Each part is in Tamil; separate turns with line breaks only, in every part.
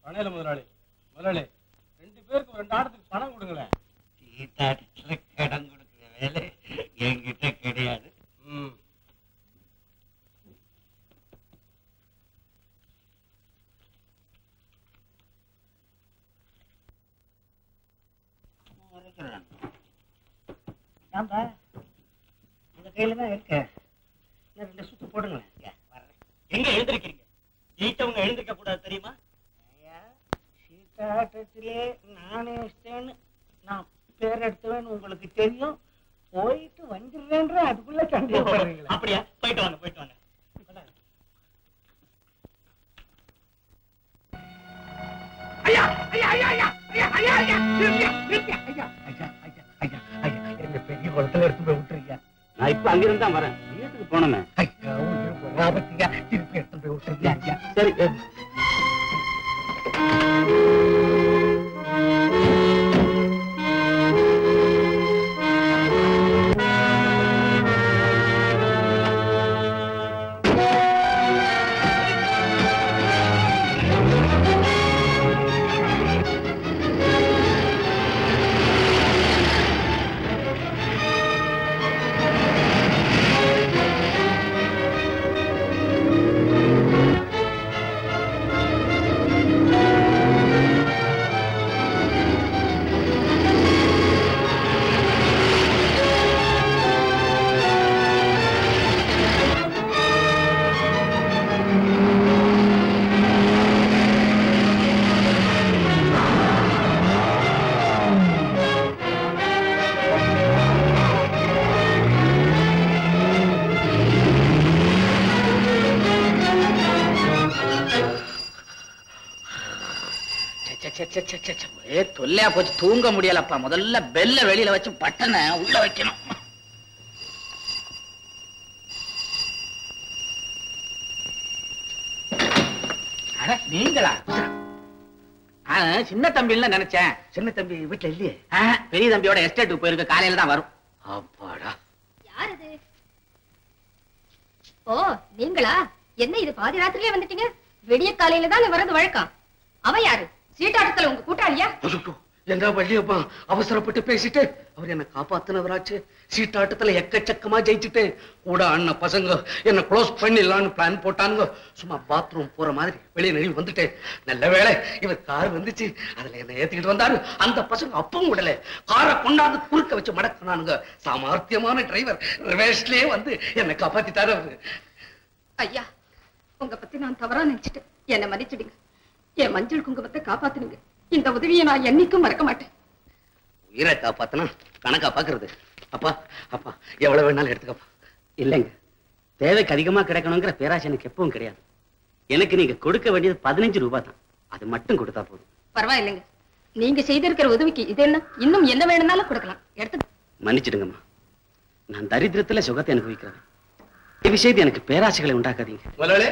பணையில முதலாளி முதலாளி ரெண்டு பேருக்கு ரெண்டு ஆட்டத்துக்கு பணம் கொடுங்களேன்
சீட்டாட்டத்துல கடன் கொடுக்குற வேலை என்கிட்ட கிடையாது
ம்
ஏன்பா உங்க கையில தான் இருக்கு இன்னும் ரெண்டு சுத்து போடுங்களேன் இங்க, வர்றேன். எங்க எழுந்திருக்கீங்க ஜெயிச்சவங்க எழுந்திருக்க கூடாது தெரியுமா ஐயா சீட்டாட்டத்திலே நானே இஷ்டன்னு நான் பேர் எடுத்தவன் உங்களுக்கு தெரியும் போயிட்டு வந்துடுறேன்ற அதுக்குள்ள சந்தேகப்படுறீங்களா அப்படியா போயிட்டு வாங்க போயிட்டு வாங்க ஐயா ஐயா ஐயா ஐயா ஐயா ஐயா ஐயா நிறுத்தியா, நிறுத்தியா, ஐயா ஐயா ஐயா ஐயா ஐயா என்ன பெரிய குளத்துல எடுத்து போய் விட்டுறீங்க
நான் இப்ப அங்கிருந்து தான் வரேன் வீட்டுக்கு போனமே
ஐயா உயிர் போகாபத்தியா திருப்பி எடுத்து போய் விட்டுறீங்க ஐயா
சரி
ஏ தொல்லையா போச்சு தூங்க முடியலப்பா முதல்ல பெல்ல வெளியில வச்சு பட்டனை உள்ள வைக்கணும் அட நீங்களா ஆ, சின்ன தம்பில நினைச்சேன்
சின்ன தம்பி வீட்டுல இல்லையே
ஆ, பெரிய தம்பியோட எஸ்டேட்டுக்கு போயிருக்கு காலையில தான் வரும்
அப்பாடா
யார் அது ஓ நீங்களா என்ன இது பாதி ராத்திரிலே வந்துட்டீங்க விடிய காலையில தான் வர்றது வழக்கம் அவன் யாரு சீட்டாட்டத்துல உங்க கூட்டாளியா
ஐயோ, என்ன வள்ளியப்பா அவசரப்பட்டு பேசிட்டு அவர் என்ன காப்பாத்தினவராச்சு சீட்டாட்டத்துல எக்கச்சக்கமா ஜெயிச்சுட்டு கூட அண்ணன் பசங்க என்ன க்ளோஸ் பண்ணிடலாம்னு பிளான் போட்டானுங்க சும்மா பாத்ரூம் போற மாதிரி வெளியே நழுவி வந்துட்டேன் நல்ல வேளை இவர் கார் வந்துச்சு அதுல என்ன ஏத்திக்கிட்டு வந்தாரு அந்த பசங்க அப்பவும் விடல காரை கொண்டாந்து குறுக்க வச்சு மடக்கினானுங்க சாமர்த்தியமான டிரைவர் ரிவேஸ்லயே வந்து என்னை காப்பாத்திட்டாரு அவரு
ஐயா உங்க பத்தி நான் தவறா நினைச்சிட்டேன் என்ன மன்னிச்சிடுங்க என் மஞ்சள் குங்குமத்தை காப்பாத்துனுங்க இந்த உதவியை நான் என்னைக்கும் மறக்க மாட்டேன்
உயிரை காப்பாத்தனா கணக்கா பாக்குறது அப்பா அப்பா எவ்வளவு வேணாலும் எடுத்துக்கப்பா
இல்லைங்க தேவைக்கு அதிகமா கிடைக்கணுங்கிற பேராசை எனக்கு எப்பவும் கிடையாது எனக்கு நீங்க கொடுக்க வேண்டியது பதினஞ்சு ரூபாய் தான் அது மட்டும் கொடுத்தா போதும்
பரவாயில்லைங்க நீங்க செய்திருக்கிற உதவிக்கு இது என்ன இன்னும் என்ன வேணும்னாலும் கொடுக்கலாம் எடுத்து
மன்னிச்சிடுங்கம்மா நான் தரித்திரத்துல சுகத்தை அனுபவிக்கிறேன் தயவு செய்து எனக்கு பேராசைகளை உண்டாக்காதீங்க
முதலாளி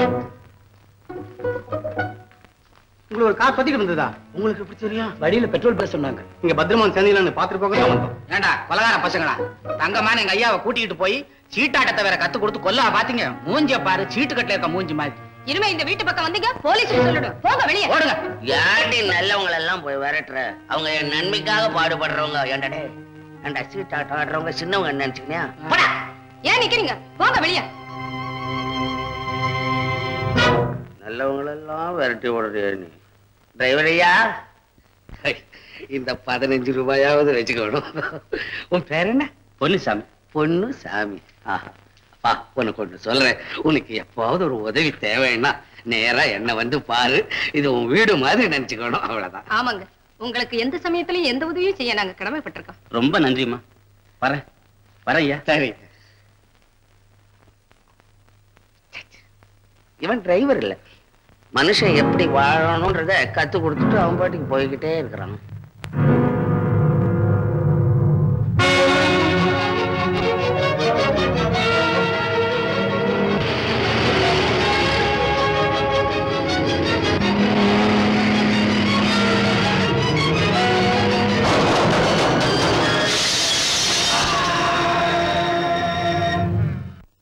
உங்களுக்கு ஒரு கார் பதிக்கிட்டு இருந்ததா
உங்களுக்கு எப்படி தெரியும்
வழியில பெட்ரோல் பேச சொன்னாங்க
இங்க பத்திரமா சேர்ந்தீங்களான்னு பாத்துட்டு போக தான் வந்தோம்
ஏண்டா கொலகார பசங்களா தங்கமான எங்க ஐயாவை கூட்டிக்கிட்டு போய் சீட்டாட்டத்தை வேற கத்து கொடுத்து கொல்லா பாத்தீங்க மூஞ்சிய பாரு சீட்டு கட்டில இருக்க மூஞ்சி மாதிரி
இனிமே இந்த வீட்டு பக்கம் வந்தீங்க போலீஸ் சொல்லிடும் போங்க வெளியே
ஓடுங்க
யார்டி நல்லவங்க எல்லாம் போய் விரட்டுற அவங்க என் நன்மைக்காக பாடுபடுறவங்க ஏன்டா ஏன்டா சீட் ஆட்டம் ஆடுறவங்க சின்னவங்க நினைச்சுக்கினியா
போடா
ஏன் நிக்கிறீங்க போங்க வெளியே
நல்லவங்களெல்லாம் விரட்டி விடுறியா நீ டிரைவர் ஐயா இந்த பதினஞ்சு ரூபாயாவது வச்சுக்கணும் உன் பேர் என்ன
பொன்னுசாமி
பொண்ணு சாமி ஆஹா அப்பா உனக்கு ஒன்று சொல்றேன் உனக்கு எப்பாவது ஒரு உதவி தேவைன்னா நேரா என்ன வந்து பாரு இது உன் வீடு மாதிரி நினைச்சுக்கணும் அவ்வளவுதான்
ஆமாங்க உங்களுக்கு எந்த சமயத்திலயும் எந்த உதவியும் செய்ய நாங்க கடமைப்பட்டிருக்கோம்
ரொம்ப நன்றிம்மா வரேன் வரேன் ஐயா
சரி இவன் டிரைவர் இல்ல மனுஷன் எப்படி வாழணும்ன்றத கத்து கொடுத்துட்டு அவன் பாட்டுக்கு போய்கிட்டே இருக்கிறான்